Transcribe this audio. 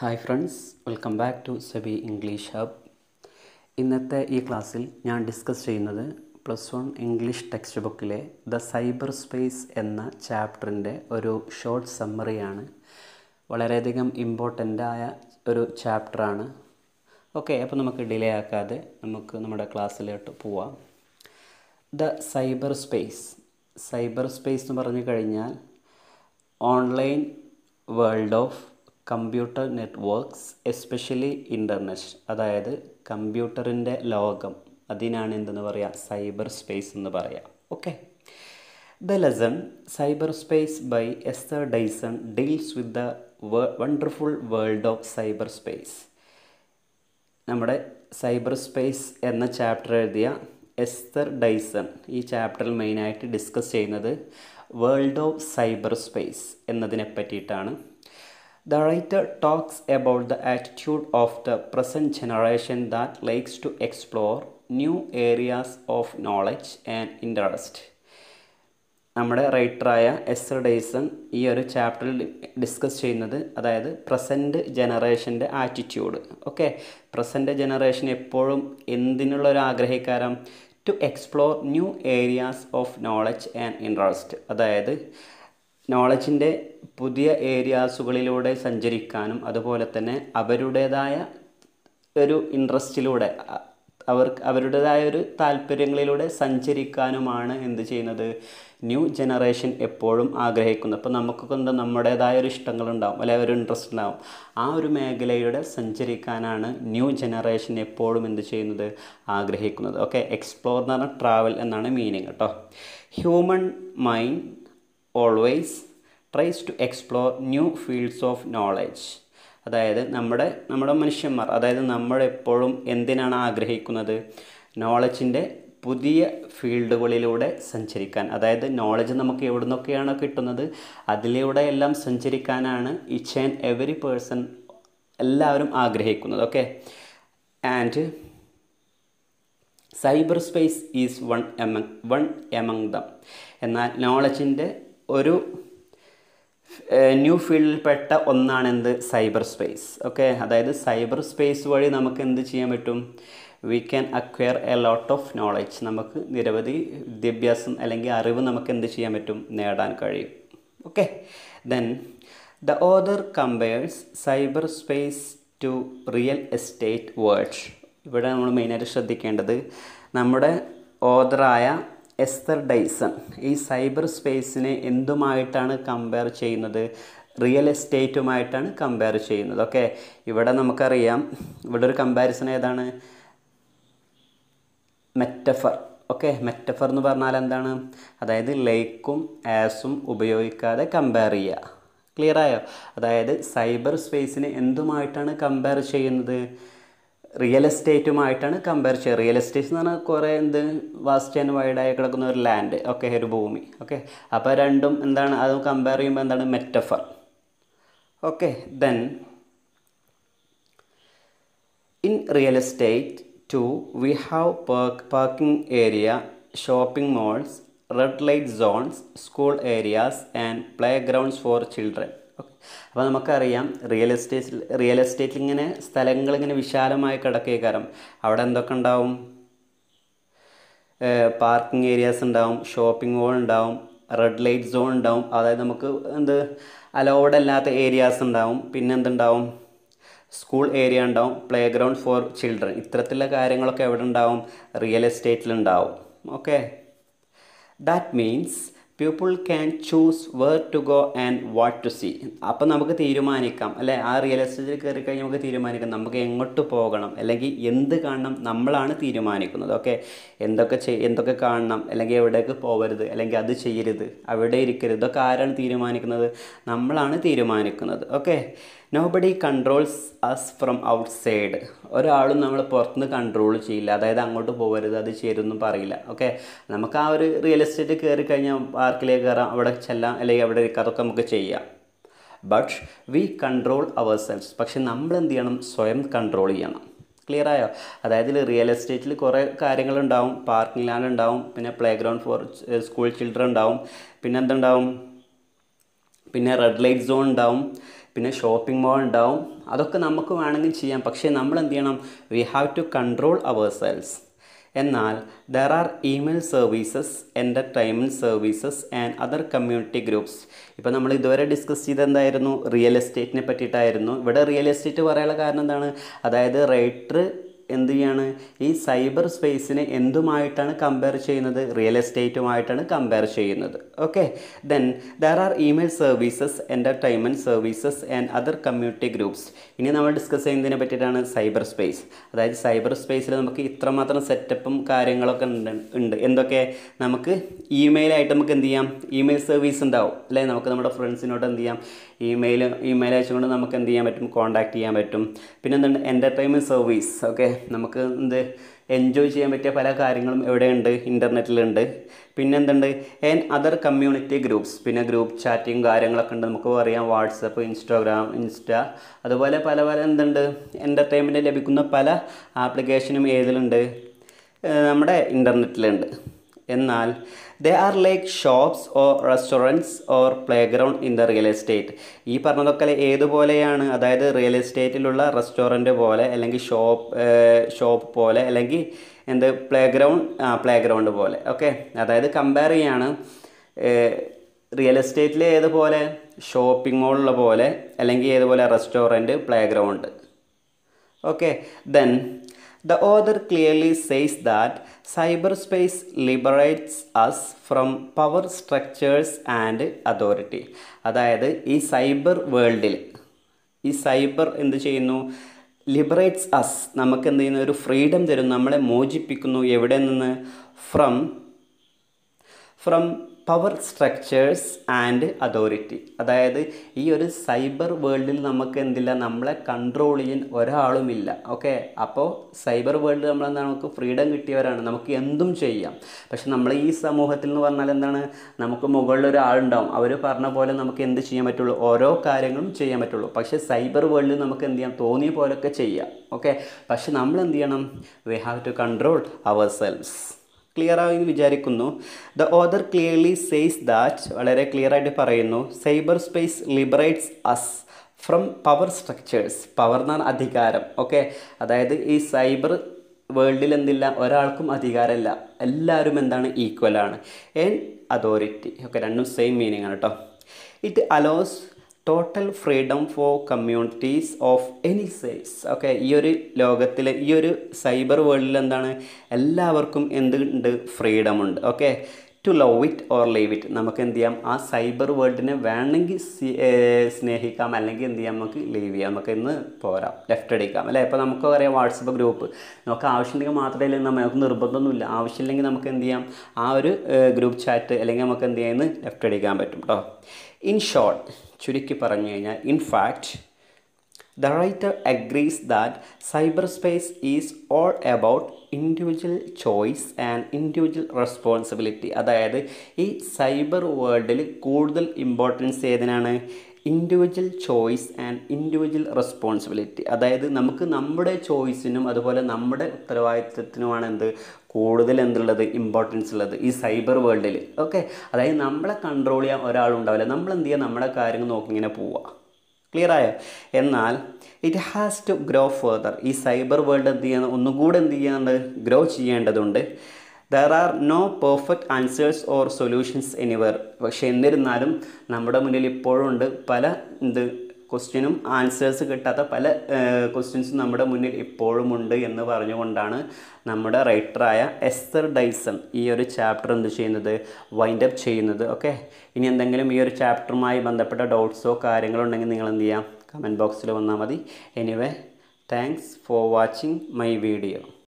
Hi friends welcome back to Sebi English hub ഇന്നത്തെ ഈ ക്ലാസ്സിൽ ഞാൻ ഡിസ്കസ് ചെയ്യുന്നത് പ്ലസ് വൺ ഇംഗ്ലീഷ് ടെക്സ്റ്റ് ബുക്കിലെ ദ സൈബർ സ്പേസ് എന്ന ചാപ്റ്ററിൻ്റെ ഒരു ഷോർട്ട് സമ്മറിയാണ് വളരെയധികം ഇമ്പോർട്ടൻ്റ് ആയ ഒരു ചാപ്റ്ററാണ് ഓക്കെ അപ്പോൾ നമുക്ക് ഡിലേ ആക്കാതെ നമുക്ക് നമ്മുടെ ക്ലാസ്സിലോട്ട് പോവാം the cyber space cyber space എന്ന് പറഞ്ഞു കഴിഞ്ഞാൽ online world of computer networks especially internet അതായത് കമ്പ്യൂട്ടറിൻ്റെ ലോകം അതിനാണ് എന്തെന്ന് പറയുക സൈബർ സ്പേസ് എന്ന് പറയാം okay the lesson cyber space by Esther Dyson deals with the wonderful world of cyber space നമ്മുടെ സൈബർ സ്പേസ് എന്ന ചാപ്റ്റർ എഴുതിയ എസ്തർ ഡൈസൺ ഈ ചാപ്റ്ററിൽ മെയിനായിട്ട് ഡിസ്കസ് ചെയ്യുന്നത് വേൾഡ് ഓഫ് സൈബർ സ്പേസ് എന്നതിനെ പറ്റിയിട്ടാണ് The writer talks about the attitude of the present generation that likes to explore new areas of knowledge and interest. നമ്മുടെ റൈറ്ററായ എസ് ഡേസൺ ഈ ഒരു ചാപ്റ്ററിൽ ഡിസ്കസ് ചെയ്യുന്നത് അതായത് പ്രസൻറ്റ് ജനറേഷൻ്റെ ആറ്റിറ്റ്യൂഡ് ഓക്കെ പ്രസൻറ്റ് ജനറേഷൻ എപ്പോഴും എന്തിനുള്ള ഒരു ആഗ്രഹിക്കാരം to explore new areas of knowledge and interest അതായത് നോളജിൻ്റെ പുതിയ ഏരിയാസുകളിലൂടെ സഞ്ചരിക്കാനും അതുപോലെ തന്നെ അവരുടേതായ ഒരു ഇൻട്രസ്റ്റിലൂടെ അവർക്ക് അവരുടേതായ ഒരു താല്പര്യങ്ങളിലൂടെ സഞ്ചരിക്കാനുമാണ് എന്ത് ചെയ്യുന്നത് ന്യൂ ജനറേഷൻ എപ്പോഴും ആഗ്രഹിക്കുന്നത് അപ്പോൾ നമുക്കൊക്കെ എന്താ നമ്മുടേതായ ഒരു ഇഷ്ടങ്ങളുണ്ടാവും അല്ലെങ്കിൽ ഒരു ഇൻട്രസ്റ്റ് ഉണ്ടാവും ആ ഒരു മേഖലയുടെ സഞ്ചരിക്കാനാണ് ന്യൂ ജനറേഷൻ എപ്പോഴും എന്ത് ചെയ്യുന്നത് ആഗ്രഹിക്കുന്നത് ഓക്കെ എക്സ്പ്ലോർ എന്ന് പറഞ്ഞാൽ ട്രാവൽ എന്നാണ് മീനിങ് കേട്ടോ human mind always tries to explore new fields of knowledge അതായത് നമ്മുടെ നമ്മുടെ മനുഷ്യന്മാർ അതായത് നമ്മളെപ്പോഴും എന്തിനാണ് ആഗ്രഹിക്കുന്നത് നോളജിൻ്റെ പുതിയ ഫീൽഡുകളിലൂടെ സഞ്ചരിക്കാൻ അതായത് നോളജ് നമുക്ക് എവിടെ നിന്നൊക്കെയാണോ കിട്ടുന്നത് അതിലൂടെ എല്ലാം സഞ്ചരിക്കാനാണ് ഇച്ച് ആൻഡ് എവറി പേഴ്സൺ എല്ലാവരും ആഗ്രഹിക്കുന്നത് okay and cyber space is one among one among them എന്നാൽ നോളജിൻ്റെ ഒരു ന്യൂ ഫീൽഡിൽപ്പെട്ട ഒന്നാണ് എന്ത് സൈബർ സ്പേസ് ഓക്കെ അതായത് സൈബർ സ്പേസ് വഴി നമുക്ക് എന്ത് ചെയ്യാൻ പറ്റും we can acquire a lot of knowledge നമുക്ക് നിരവധി വിദ്യാഭ്യാസം അല്ലെങ്കിൽ അറിവ് നമുക്ക് എന്ത് ചെയ്യാൻ പറ്റും നേടാൻ കഴിയും okay then the author compares cyber space to real estate world ഇവിടെ നമ്മൾ മെയിനായിട്ട് ശ്രദ്ധിക്കേണ്ടത് നമ്മുടെ ഓദറായ എസ്തർ ഡൈസൺ ഈ സൈബർ സ്പേസിനെ എന്തുമായിട്ടാണ് കമ്പയർ ചെയ്യുന്നത് റിയൽ എസ്റ്റേറ്റുമായിട്ടാണ് കമ്പയർ ചെയ്യുന്നത് ഓക്കെ ഇവിടെ നമുക്കറിയാം ഇവിടെ ഒരു കമ്പാരിസൺ ഏതാണ് മെറ്റഫർ ഓക്കെ മെറ്റഫർ എന്ന് പറഞ്ഞാൽ എന്താണ് അതായത് ലേക്കും ആസും ഉപയോഗിക്കാതെ കമ്പയർ ചെയ്യുക ക്ലിയർ ആയോ അതായത് സൈബർ സ്പേസിനെ എന്തുമായിട്ടാണ് കമ്പയർ ചെയ്യുന്നത് റിയൽ എസ്റ്റേറ്റുമായിട്ടാണ് കമ്പയർ ചെയ്യുക റിയൽ എസ്റ്റേറ്റ് എന്ന് പറഞ്ഞാൽ കുറേ എന്ത് വാസ്റ്റ് ആൻഡ് വൈഡായി കിടക്കുന്ന ഒരു ലാൻഡ് ഓക്കെ ഒരു ഭൂമി ഓക്കെ അപ്പോൾ രണ്ടും എന്താണ് അത് കമ്പയർ ചെയ്യുമ്പോൾ എന്താണ് metaphor okay then in real estate too we have park parking area shopping malls red light zones school areas and play grounds for children okay അപ്പോൾ നമുക്കറിയാം റിയൽ എസ്റ്റേറ്റിൽ റിയൽ എസ്റ്റേറ്റിൽ ഇങ്ങനെ സ്ഥലങ്ങൾ ഇങ്ങനെ വിശാലമായി കിടക്കേക്കാരം അവിടെ എന്തൊക്കെ ഉണ്ടാവും പാർക്കിംഗ് ഏരിയാസ് ഉണ്ടാവും ഷോപ്പിംഗ് മോൾ ഉണ്ടാവും റെഡ് ലൈറ്റ് സോൺ ഉണ്ടാവും അതായത് നമുക്ക് എന്ത് അലൗഡ് അല്ലാത്ത ഏരിയാസ് ഉണ്ടാവും പിന്നെ എന്തുണ്ടാവും സ്കൂൾ ഏരിയ ഉണ്ടാവും പ്ലേ ഗ്രൗണ്ട് ഫോർ ചിൽഡ്രൻ ഇത്തരത്തിലുള്ള കാര്യങ്ങളൊക്കെ എവിടെ ഉണ്ടാവും റിയൽ എസ്റ്റേറ്റിൽ ഉണ്ടാവും okay that means people can choose where to go and what to see അപ്പം നമുക്ക് തീരുമാനിക്കാം അല്ലേ ആ റിയൽ എസ്റ്റേറ്റിൽ കയറി കഴിഞ്ഞാൽ നമുക്ക് തീരുമാനിക്കാം നമുക്ക് എങ്ങോട്ട് പോകണം അല്ലെങ്കിൽ എന്ത് കാണണം നമ്മളാണ് തീരുമാനിക്കുന്നത് ഓക്കെ എന്തൊക്കെ ചെയ് എന്തൊക്കെ കാണണം അല്ലെങ്കിൽ എവിടേക്ക് പോകരുത് അല്ലെങ്കിൽ അത് ചെയ്യരുത് അവിടെ ഇരിക്കരുത് ഇതൊക്കെ ആരാണ് തീരുമാനിക്കുന്നത് നമ്മളാണ് തീരുമാനിക്കുന്നത് okay nobody controls us from outside ഒരാളും നമ്മൾ പുറത്തുനിന്ന് കൺട്രോൾ ചെയ്യില്ല അതായത് അങ്ങോട്ട് പോകരുത് അത് ചെയ്യരുതെന്നും പറയില്ല ഓക്കെ നമുക്ക് ആ ഒരു റിയൽ എസ്റ്റേറ്റ് കയറി കഴിഞ്ഞാൽ പാർക്കിലേക്ക് കയറാം അവിടെ ചെല്ലാം അല്ലെങ്കിൽ അവിടെ ഇരിക്കാം അതൊക്കെ നമുക്ക് ചെയ്യാം but we control ourselves പക്ഷെ നമ്മൾ എന്ത് ചെയ്യണം സ്വയം കൺട്രോൾ ചെയ്യണം ക്ലിയർ ആയോ അതായത് റിയൽ എസ്റ്റേറ്റിൽ കുറേ കാര്യങ്ങളുണ്ടാവും പാർക്കിംഗ് ലാൻഡ് ഉണ്ടാവും പിന്നെ play ground for school children ഉണ്ടാവും പിന്നെ എന്തുണ്ടാവും പിന്നെ റെഡ് ലൈറ്റ് സോൺ ഉണ്ടാവും പിന്നെ ഷോപ്പിംഗ് മോൾ ഉണ്ടാവും അതൊക്കെ നമുക്ക് വേണമെങ്കിൽ ചെയ്യാം പക്ഷേ നമ്മൾ എന്ത് ചെയ്യണം we have to control ourselves എന്നാൽ there are email services entertainment services and other community groups ഇപ്പോൾ നമ്മൾ ഇതുവരെ ഡിസ്കസ് ചെയ്ത് എന്തായിരുന്നു റിയൽ എസ്റ്റേറ്റിനെ പറ്റിയിട്ടായിരുന്നു ഇവിടെ റിയൽ എസ്റ്റേറ്റ് പറയാനുള്ള കാരണം എന്താണ് അതായത് റൈറ്റർ എന്ത് ചെയ്യാണ് ഈ സൈബർ സ്പേസിനെ എന്തുമായിട്ടാണ് കമ്പയർ ചെയ്യുന്നത് റിയൽ എസ്റ്റേറ്റുമായിട്ടാണ് കമ്പയർ ചെയ്യുന്നത് okay then there are email services entertainment services and other community groups ഇനി നമ്മൾ ഡിസ്കസ് ചെയ്യുന്നതിനെ പറ്റിയിട്ടാണ് സൈബർ സ്പേസ് അതായത് സൈബർ സ്പേസിൽ നമുക്ക് ഇത്രമാത്രം സെറ്റപ്പും കാര്യങ്ങളൊക്കെ ഉണ്ട് ഉണ്ട് എന്തൊക്കെ നമുക്ക് ഇമെയിലായിട്ട് നമുക്ക് എന്ത് ചെയ്യാം ഇമെയിൽ സർവീസ് ഉണ്ടാവും അല്ലേ നമുക്ക് നമ്മുടെ ഫ്രണ്ട്സിനോട് എന്ത് ചെയ്യാം ഇമെയിൽ ഇമെയിൽ അയച്ചുകൊണ്ട് നമുക്ക് എന്ത് ചെയ്യാൻ പറ്റും കോൺടാക്ട് ചെയ്യാൻ പറ്റും പിന്നെ എന്തുണ്ട് എൻ്റർടൈൻമെൻറ്റ് സർവീസ് ഓക്കെ നമുക്ക് എന്ത് എൻജോയ് ചെയ്യാൻ പറ്റിയ പല കാര്യങ്ങളും എവിടെയുണ്ട് ഇൻ്റർനെറ്റിലുണ്ട് പിന്നെ എന്തുണ്ട് ആൻഡ് അതർ കമ്മ്യൂണിറ്റി ഗ്രൂപ്പ്സ് പിന്നെ ഗ്രൂപ്പ് ചാറ്റിങ് കാര്യങ്ങളൊക്കെ ഉണ്ട് നമുക്ക് പറയാം വാട്സപ്പ് ഇൻസ്റ്റാഗ്രാം ഇൻസ്റ്റ അതുപോലെ പല പല എന്തുണ്ട് എൻ്റർടൈൻമെൻറ്റ് ലഭിക്കുന്ന പല ആപ്ലിക്കേഷനും ഏതിലുണ്ട് നമ്മുടെ ഇൻ്റർനെറ്റിലുണ്ട് എന്നാൽ they are like shops or restaurants or play ground in the real estate ഈ പറഞ്ഞതൊക്കെ ഏതുപോലെയാണ് അതായത് റിയൽ എസ്റ്റേറ്റിലുള്ള റെസ്റ്റോറൻറ്റ് പോലെ അല്ലെങ്കിൽ ഷോപ്പ് ഷോപ്പ് പോലെ അല്ലെങ്കിൽ എന്ത് പ്ലേ ഗ്രൗണ്ട് ആ പ്ലേ ഗ്രൗണ്ട് പോലെ ഓക്കെ അതായത് കമ്പയർ ചെയ്യാണ് റിയൽ എസ്റ്റേറ്റിൽ ഏതുപോലെ ഷോപ്പിംഗ് മോളുള്ള പോലെ അല്ലെങ്കിൽ ഏതുപോലെ restaurant play ground okay then The author clearly says that cyberspace liberates us from power structures and authority. അതായത് ഈ സൈബർ വേൾഡിൽ ഈ സൈബർ എന്ത് ചെയ്യുന്നു ലിബറേറ്റ്സ് അസ് നമുക്ക് എന്ത് ചെയ്യുന്നു ഒരു ഫ്രീഡം തരും നമ്മളെ മോചിപ്പിക്കുന്നു എവിടെ നിന്ന് from from power structures and authority അതായത് ഈ ഒരു സൈബർ വേൾഡിൽ നമുക്ക് എന്തില്ല നമ്മളെ കൺട്രോൾ ചെയ്യാൻ ഒരാളുമില്ല ഓക്കെ അപ്പോൾ സൈബർ വേൾഡ് നമ്മളെന്താണ് നമുക്ക് ഫ്രീഡം കിട്ടിയവരാണ് നമുക്ക് എന്തും ചെയ്യാം പക്ഷെ നമ്മൾ ഈ സമൂഹത്തിൽ എന്ന് പറഞ്ഞാൽ എന്താണ് നമുക്ക് മുകളിൽ ഒരാളുണ്ടാവും അവർ പറഞ്ഞ പോലെ നമുക്ക് എന്ത് ചെയ്യാൻ പറ്റുള്ളൂ ഓരോ കാര്യങ്ങളും ചെയ്യാൻ പറ്റുള്ളൂ പക്ഷേ സൈബർ വേൾഡിൽ നമുക്ക് എന്ത് ചെയ്യാം തോന്നിയ പോലൊക്കെ ചെയ്യാം ഓക്കെ പക്ഷെ നമ്മൾ എന്ത് ചെയ്യണം we have to control ourselves clear ആയി വിചാരിക്കുന്നു the author clearly says that വളരെ ക്ലിയർ ആയിട്ട് പറയുന്നു cyber space liberates us from power structures power എന്നാണ് അധികാരം ഓക്കെ അതായത് ഈ സൈബർ വേൾഡിൽ എന്തില്ല ഒരാൾക്കും അധികാരമില്ല എല്ലാവരും എന്താണ് ഈക്വലാണ് ആൻഡ് അതോറിറ്റി ഓക്കെ രണ്ടും സെയിം മീനിങ് ആണ് കേട്ടോ it allows total freedom for communities of any size okay ഈ ഒരു ലോകത്തിലെ ഈ ഒരു സൈബർ വേൾഡിൽ എന്താണ് എല്ലാവർക്കും എന്തുണ്ട് ഫ്രീഡം ഉണ്ട് okay to love it or leave it നമുക്ക് എന്ത് ചെയ്യാം ആ സൈബർ വേൾഡിനെ വേണമെങ്കിൽ സ്നേഹിക്കാം അല്ലെങ്കിൽ എന്ത് ചെയ്യാം നമുക്ക് ലീവ് ചെയ്യാം നമുക്ക് ഇന്ന് പോരാം ലെഫ്റ്റ് അടിക്കാം അല്ലേ ഇപ്പോൾ നമുക്ക് അറിയാം വാട്സപ്പ് ഗ്രൂപ്പ് നമുക്ക് ആവശ്യമുണ്ടെങ്കിൽ മാത്രമേ നമുക്ക് നിർബന്ധമൊന്നുമില്ല ആവശ്യമില്ലെങ്കിൽ നമുക്ക് എന്ത് ചെയ്യാം ആ ഒരു ഗ്രൂപ്പ് ചാറ്റ് അല്ലെങ്കിൽ നമുക്ക് എന്ത് ചെയ്യാം ലെഫ്റ്റ് അടിക്കാൻ പറ്റും കേട്ടോ ഇൻ ഷോർട്ട് ചുരുക്കി പറഞ്ഞു കഴിഞ്ഞാൽ in fact the writer agrees that cyber space is all about individual choice and individual responsibility അതായത് ഈ സൈബർ വേൾഡിൽ കൂടുതൽ ഇമ്പോർട്ടൻസ് ഏതിനാണ് individual choice and individual responsibility അതായത് നമുക്ക് നമ്മുടെ ചോയ്സിനും അതുപോലെ നമ്മുടെ ഉത്തരവാദിത്വത്തിനുമാണ് എന്ത് കൂടുതൽ എന്തുള്ളത് ഇമ്പോർട്ടൻസ് ഉള്ളത് ഈ സൈബർ വേൾഡിൽ ഓക്കെ അതായത് നമ്മളെ കൺട്രോൾ ചെയ്യാൻ ഒരാളുണ്ടാവില്ല നമ്മൾ എന്ത് ചെയ്യുക നമ്മുടെ കാര്യങ്ങൾ നോക്കി ഇങ്ങനെ പോവുക ക്ലിയർ ആയോ എന്നാൽ it has to grow further ഈ സൈബർ വേൾഡ് എന്ത് ചെയ്യണം ഒന്നുകൂടെ എന്ത് ചെയ്യാണ്ട് ഗ്രോ ചെയ്യേണ്ടതുണ്ട് there are no perfect answers or solutions anywhere പക്ഷേ എന്നിരുന്നാലും നമ്മുടെ മുന്നിൽ ഇപ്പോഴും ഉണ്ട് പല എന്ത് ക്വസ്റ്റ്യനും ആൻസേഴ്സ് കിട്ടാത്ത പല ക്വസ്റ്റ്യൻസും നമ്മുടെ മുന്നിൽ ഇപ്പോഴും ഉണ്ട് എന്ന് പറഞ്ഞുകൊണ്ടാണ് നമ്മുടെ റൈറ്ററായ എസ്തർ ഡൈസൺ ഈ ഒരു ചാപ്റ്റർ എന്ത് ചെയ്യുന്നത് വൈൻഡ് അപ്പ് ചെയ്യുന്നത് ഓക്കെ ഇനി എന്തെങ്കിലും ഈ ഒരു ചാപ്റ്ററുമായി ബന്ധപ്പെട്ട ഡൗട്ട്സോ കാര്യങ്ങളോ ഉണ്ടെങ്കിൽ നിങ്ങൾ എന്ത് ചെയ്യാം കമൻറ്റ് ബോക്സിൽ വന്നാൽ മതി anyway thanks for watching my video